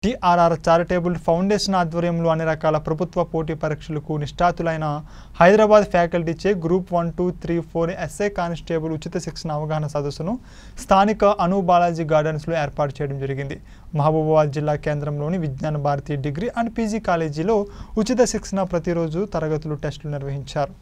TRR charitable foundation ఆధ్వర్యంలో అన్ని రకాల ప్రభుత్వ పోటీ పరీక్షలకు నిష్ఠాతులైన హైదరాబాద్ ఫ్యాకల్టీచే group one two three four SI constable ఉచిత శిక్షణ అవగాహన సదస్సును స్థానిక అను బాలాజీ గార్డెన్స్లో ఏర్పాటు చేయడం జరిగింది మహబూబాబాద్ జిల్లా కేంద్రంలోని విజ్ఞాన భారతి డిగ్రీ అండ్ పీజీ కాలేజీలో ఉచిత శిక్షణ ప్రతిరోజు తరగతులు టెస్టులు నిర్వహించారు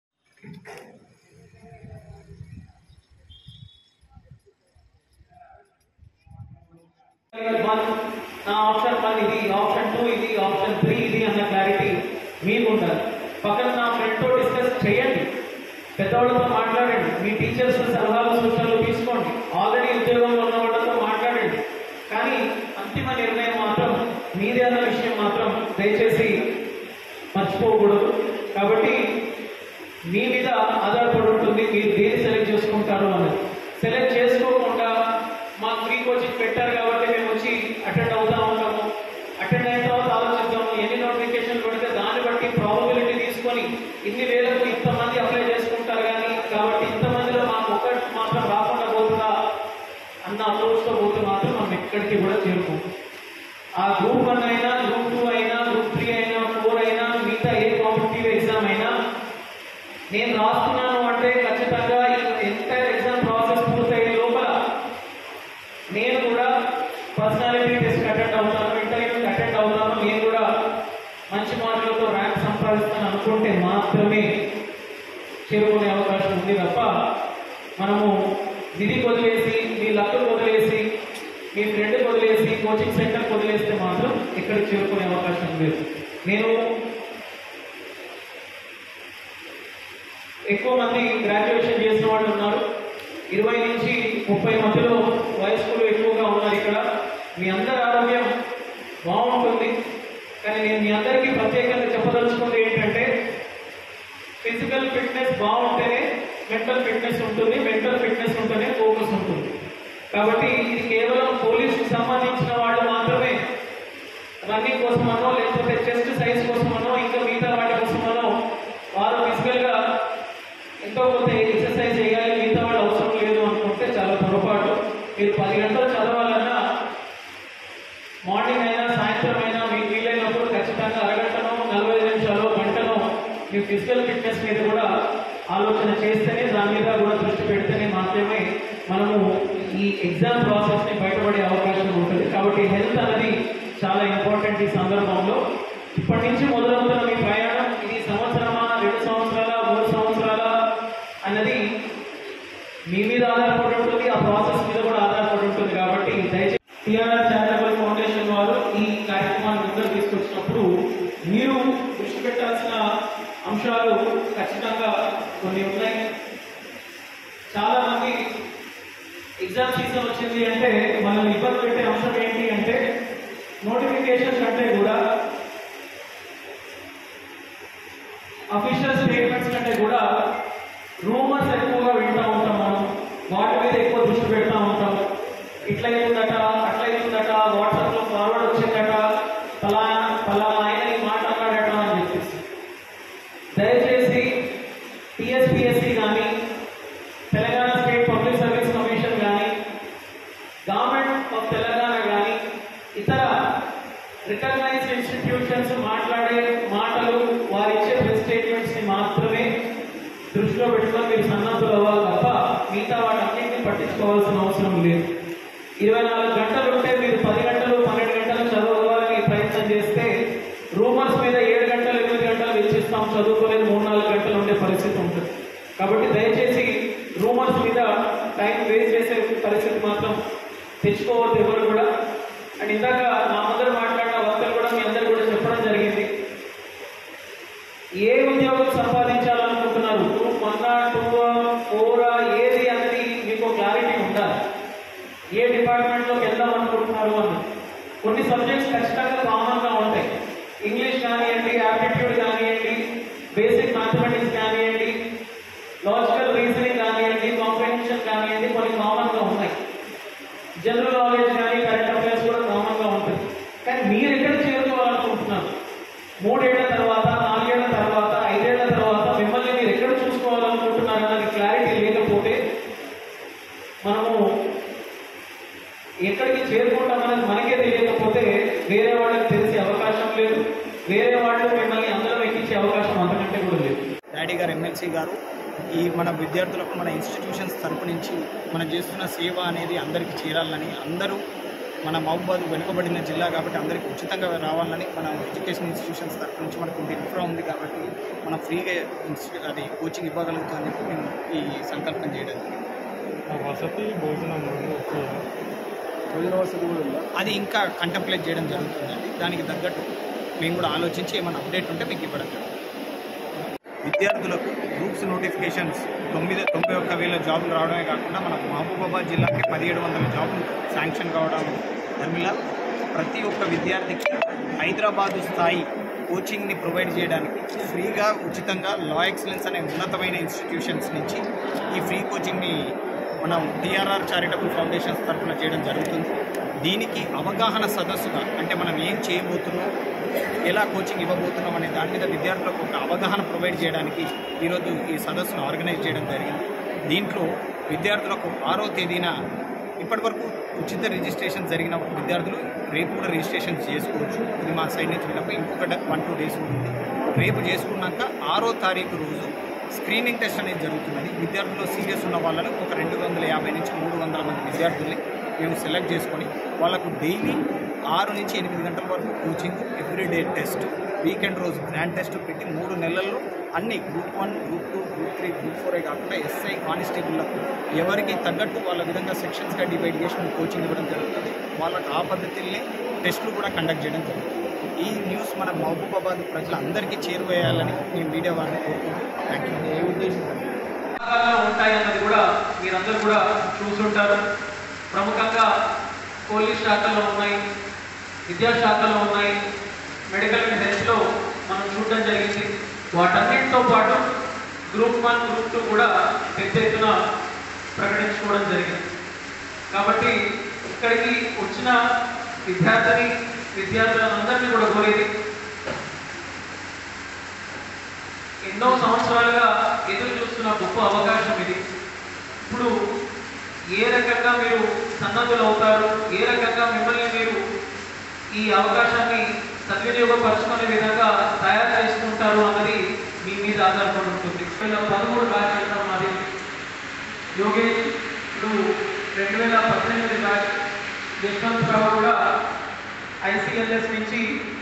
వన్ నా ఆప్షన్ వన్ ఇది ఆప్షన్ టూ ఇది ఆప్షన్ త్రీ ఇది అన్న క్లారిటీ మీకు ఉండాలి పక్కన నా ఫ్రెండ్తో డిస్కస్ చేయండి పెద్దవాళ్ళతో మాట్లాడండి మీ టీచర్స్ సలహాలు సూచనలు తీసుకోండి ఆల్రెడీ ఉద్యోగంలో ఉన్న వాళ్ళతో మాట్లాడండి కానీ అంతిమ నిర్ణయం మాత్రం మీదే అన్న విషయం మాత్రం దయచేసి మర్చిపోకూడదు కాబట్టి మీ మీద ఆధారపడి ఉంటుంది మీరు దేని సెలెక్ట్ చేసుకుంటారు అన్నది సెలెక్ట్ చేసుకోకుండా మాకు ఫ్రీ కోచింగ్ పెట్టారు కాబట్టి మేము వచ్చి అటెండ్ అవుతా ఉంటాము అటెండ్ అయిన తర్వాత ఆలోచిద్దాము ఎన్ని నోటిఫికేషన్ పెడితే దాన్ని బట్టి ప్రాబబిలిటీ తీసుకొని ఇన్ని వేలకు ఇంతమంది అప్లై చేసుకుంటారు కానీ కాబట్టి ఇంతమందిలో మాకు ఒకటి మాత్రం రాకుండా పోతుందా అన్న అప్రోచ్తో పోతే మాత్రం మనం ఎక్కడికి కూడా చేరుకుంటాం ఆ గ్రూప్ వన్ అయినా గ్రూప్ టూ అయినా గ్రూప్ త్రీ అయినా ఫోర్ అయినా మిగతా ఏ కాంపిటేటివ్ ఎగ్జామ్ అయినా నేను రాస్తున్నాను అంటే ఖచ్చితంగా ఎంటైర్ ఎగ్జామ్ ప్రాసెస్ పూర్తయ్యే లోపల నేను కూడా పర్సనాలిటీ టెస్ట్ అటెండ్ అవుతాను ఇంటర్వ్యూకి అటెండ్ అవుతాను నేను కూడా మంచి మార్కులతో ర్యాంక్ సంపాదిస్తాను అనుకుంటే మాత్రమే చేరుకునే అవకాశం ఉంది తప్ప మనము విధి వదిలేసి మీ లక్ వదిలేసి మీ ఫ్రెండ్ వదిలేసి కోచింగ్ సెంటర్ వదిలేస్తే మాత్రం ఎక్కడికి చేరుకునే అవకాశం లేదు నేను ఎక్కువ మంది గ్రాడ్యుయేషన్ చేసిన వాళ్ళు ఉన్నారు ఇరవై నుంచి ముప్పై మధ్యలో వయస్కులు ఎక్కువగా ఉన్నారు ఇక్కడ మీ అందరి ఆరోగ్యం బాగుంటుంది కానీ నేను మీ అందరికీ ప్రత్యేకంగా చెప్పదలుచుకుంది ఏంటంటే ఫిజికల్ ఫిట్నెస్ బాగుంటేనే మెంటల్ ఫిట్నెస్ ఉంటుంది మెంటల్ ఫిట్నెస్ ఉంటేనే ఫోకస్ ఉంటుంది కాబట్టి ఇది కేవలం పోలీసుకి సంబంధించిన వాళ్ళు మాత్రమే రన్నింగ్ కోసమనో లేకపోతే చెస్ట్ సైజ్ కోసమనో ఇంకా మిగతా వాటి కోసమనో వారు ఫిజికల్ గా ఎంతో కొంత ఎక్సర్సైజ్ చేయాలి మిగతా వాళ్ళు అవసరం లేదు అనుకుంటే చాలా పొరపాటు మీరు పది గంటలు చదవాలన్నా మార్నింగ్ అయినా సాయంత్రం అయినా మీకు వీలైనప్పుడు ఖచ్చితంగా అరగంటనో నలభై నిమిషాలు గంటనో మీ ఫిజికల్ ఫిట్నెస్ మీద కూడా ఆలోచన చేస్తేనే దాని మీద కూడా దృష్టి పెడితేనే మాత్రమే మనము ఈ ఎగ్జామ్ ప్రాసెస్ ని బయటపడే అవకాశం ఉంటుంది కాబట్టి హెల్త్ అనేది చాలా ఇంపార్టెంట్ ఈ సందర్భంలో ఇప్పటి నుంచి మొదలవుతున్న మీ ప్రయాణం ఇది సంవత్సరమా రెండు సంవత్సరాల మూడు సంవత్సరాల అన్నది మీ మీద ఆధారపడి ఉంటుంది ఆ ప్రాసెస్ మీద కూడా ఆధారపడి ఉంటుంది కాబట్టి దయచేసి టిఆర్ఆర్ చారిటబుల్ ఫౌండేషన్ వారు ఈ కార్యక్రమాన్ని ముందరు తీసుకొచ్చినప్పుడు మీరు దృష్టి పెట్టాల్సిన అంశాలు ఖచ్చితంగా కొన్ని ఉన్నాయి చాలా మంది ఎగ్జామ్ సీజన్ వచ్చింది అంటే మనల్ని ఇబ్బంది పెట్టే అంశం ఏంటి అంటే నోటిఫికేషన్ కంటే కూడా అఫీషియల్ స్టేట్మెంట్స్ కంటే కూడా రూమర్స్ ఎక్కువగా వింటూ ఉంటాం మనం వాటి మీద ఎక్కువ దృష్టి పెడతా ఉంటాం ఇట్లా అవుతుందట అట్లా అవుతుందట వాట్సాప్ లో ఫార్వర్డ్ వచ్చిందట ఫలానా ఫలానా ఆయన ఈ మాట అన్నాడట అని చెప్పేసి దయచేసి టిఎస్పిఎస్సి కానీ Telangana state public service commission కానీ గవర్నమెంట్ ఆఫ్ తెలంగాణ కానీ ఇతర రికగ్నైజ్డ్ ఇన్స్టిట్యూషన్స్ మాట్లాడే మాటలు వారిచ్చే ప్రెస్ స్టేట్మెంట్స్ ని మాత్రమే దృష్టిలో పెట్టుకొని మీరు సన్నద్ధులు అవ్వాలి తప్ప మిగతా వాటన్నింటినీ పట్టించుకోవాల్సిన అవసరం లేదు ఇరవై నాలుగు గంటలు ఉంటే మీరు పది గంటలు పన్నెండు గంటలు చదవాలని ప్రయత్నం చేస్తే రూమర్స్ మీద ఏడు గంటలు ఎనిమిది గంటలు వెచ్చిస్తాం చదువుకోలేదు మూడు నాలుగు గంటలు ఉండే పరిస్థితి ఉంటుంది కాబట్టి దయచేసి రూమర్స్ మీద టైం వేస్ట్ చేసే పరిస్థితి మాత్రం తెచ్చుకోవద్దు ఎవరు కూడా అండ్ ఇందాక నా ముందర మాట్లాడిన వక్తలు కూడా మీ అందరు కూడా చెప్పడం జరిగింది ఏ ఉద్యోగం సంపాదించాలనుకుంటున్నారు గ్రూప్ వన్ టూ ఫోర్ ఏది అనేది మీకు క్లారిటీ ఉండాలి ఏ డిపార్ట్మెంట్లోకి వెళ్దాం అనుకుంటున్నారు అన్నది కొన్ని సబ్జెక్ట్స్ ఖచ్చితంగా కామన్గా ఉంటాయి ఇంగ్లీష్ కానివ్వండి యాప్టిట్యూడ్ కానివ్వండి బేసిక్ మ్యాథమెటిక్స్ కానివ్వండి లాజికల్ రీజనింగ్ కానివ్వండి కాంప్రహెన్షన్ కానివ్వండి కొన్ని కామన్గా ఉన్నాయి జనరల్ నాలెడ్జ్ కానీ కరెంట్ అఫైర్స్ కూడా కామన్గా ఉంటుంది వేరే వాళ్ళకి తెలిసే అవకాశం లేదు వేరే వాళ్ళు మిమ్మల్ని అందులో ఎక్కించే అవకాశం అంతకంటే కూడా లేదు డాడీ గారు ఎమ్మెల్సీ గారు ఈ మన విద్యార్థులకు మన ఇన్స్టిట్యూషన్స్ తరపు నుంచి మనం చేస్తున్న సేవ అనేది అందరికీ చేరాలని అందరూ మన మహబూబాద్ వెనుకబడిన జిల్లా కాబట్టి అందరికీ ఉచితంగా రావాలని మన ఎడ్యుకేషన్ ఇన్స్టిట్యూషన్స్ తరపు నుంచి మనకు ఇంత ఇన్ఫ్రా ఉంది కాబట్టి మనం ఫ్రీగా ఇన్స్టి అది కోచింగ్ ఇవ్వగలుగుతామని చెప్పి మేము ఈ సంకల్పం చేయడం జరిగింది. వసతి భోజనం అది ఇంకా కంటెంప్లేట్ చేయడం జరుగుతుందండి దానికి తగ్గట్టు మేము కూడా ఆలోచించి ఏమైనా అప్డేట్ ఉంటే మీకు ఇవ్వడం జరుగుతుంది విద్యార్థులకు గ్రూప్స్ నోటిఫికేషన్స్ తొమ్మిది తొంభై ఒక్క వేల జాబులు రావడమే కాకుండా మన మహబూబాబాద్ జిల్లాకి పదిహేడు వందల జాబులు శాంక్షన్ కావడం ధర్మిల ప్రతి ఒక్క విద్యార్థికి హైదరాబాదు స్థాయి కోచింగ్ని ప్రొవైడ్ చేయడానికి ఫ్రీగా ఉచితంగా లా ఎక్సలెన్స్ అనే ఉన్నతమైన ఇన్స్టిట్యూషన్స్ నుంచి ఈ ఫ్రీ కోచింగ్ని మనం టీఆర్ఆర్ చారిటబుల్ ఫౌండేషన్స్ తరఫున చేయడం జరుగుతుంది దీనికి అవగాహన సదస్సుగా అంటే మనం ఏం చేయబోతున్నాం ఎలా కోచింగ్ ఇవ్వబోతున్నాం అనే దాని మీద విద్యార్థులకు ఒక అవగాహన ప్రొవైడ్ చేయడానికి ఈరోజు ఈ సదస్సును ఆర్గనైజ్ చేయడం జరిగింది దీంట్లో విద్యార్థులకు ఆరో తేదీన ఇప్పటివరకు ఉచిత రిజిస్ట్రేషన్ జరిగిన విద్యార్థులు రేపు కూడా రిజిస్ట్రేషన్ చేసుకోవచ్చు ఇది మా సైడ్ నుంచి విన్నప్పుడు ఇంకొక వన్ టూ డేస్ ఉంది రేపు చేసుకున్నాక ఆరో తారీఖు రోజు స్క్రీనింగ్ టెస్ట్ అనేది జరుగుతున్నది విద్యార్థులు సీరియస్ ఉన్న వాళ్ళను ఒక రెండు వందల యాభై నుంచి మూడు వందల మంది విద్యార్థుల్ని మేము సెలెక్ట్ చేసుకొని వాళ్ళకు డైలీ ఆరు నుంచి ఎనిమిది గంటల వరకు కోచింగ్ ఎవ్రీడే టెస్ట్ వీకెండ్ రోజు గ్రాండ్ టెస్ట్ పెట్టి మూడు నెలల్లో అన్ని group one group two group three group ఫోరే కాకుండా ఎస్ఐ కానిస్టేబుల్లకు ఎవరికి తగ్గట్టు వాళ్ళ విధంగా సెక్షన్స్గా డివైడ్ చేసి మేము కోచింగ్ ఇవ్వడం జరుగుతుంది వాళ్ళకి ఆ పద్ధతిలో టెస్టులు కూడా కండక్ట్ చేయడం జరుగుతుంది ఈ న్యూస్ మన మహబూబాబాద్ ప్రజలందరికీ చేరువేయాలని నేను మీడియా వారిని కోరుకుంటున్నాను థ్యాంక్ యూ ఏ ఉద్దేశం విభాగాల్లో ఉంటాయన్నది కూడా మీరందరూ కూడా చూసుంటారు ప్రముఖంగా పోలీస్ శాఖలో ఉన్నాయి విద్యాశాఖలో ఉన్నాయి మెడికల్ అండ్ హెల్త్లో మనం చూడడం జరిగింది వాటన్నిటితో పాటు గ్రూప్ వన్ గ్రూప్ టూ కూడా పెద్ద ఎత్తున ప్రకటించుకోవడం జరిగింది కాబట్టి ఇక్కడికి వచ్చిన విద్యార్థిని విద్యార్థులందరినీ కూడా కోరేది ఎన్నో సంవత్సరాలుగా ఎదురు చూస్తున్న గొప్ప అవకాశం ఇది ఇప్పుడు ఏ రకంగా మీరు సన్నద్ధులు అవుతారు ఏ రకంగా మిమ్మల్ని మీరు ఈ అవకాశాన్ని సద్వినియోగపరచుకునే విధంగా తయారు చేసుకుంటారు అన్నది మీ మీద ఆధారపడి ఉంటుంది రెండు వేల పదమూడు బ్యాచ్ అంటాం మాది యోగేష్ ఇప్పుడు రెండు వేల పద్దెనిమిది బ్యాచ్ యశ్వంతరావు కూడా ఐసీఎల్ఎస్ నుంచి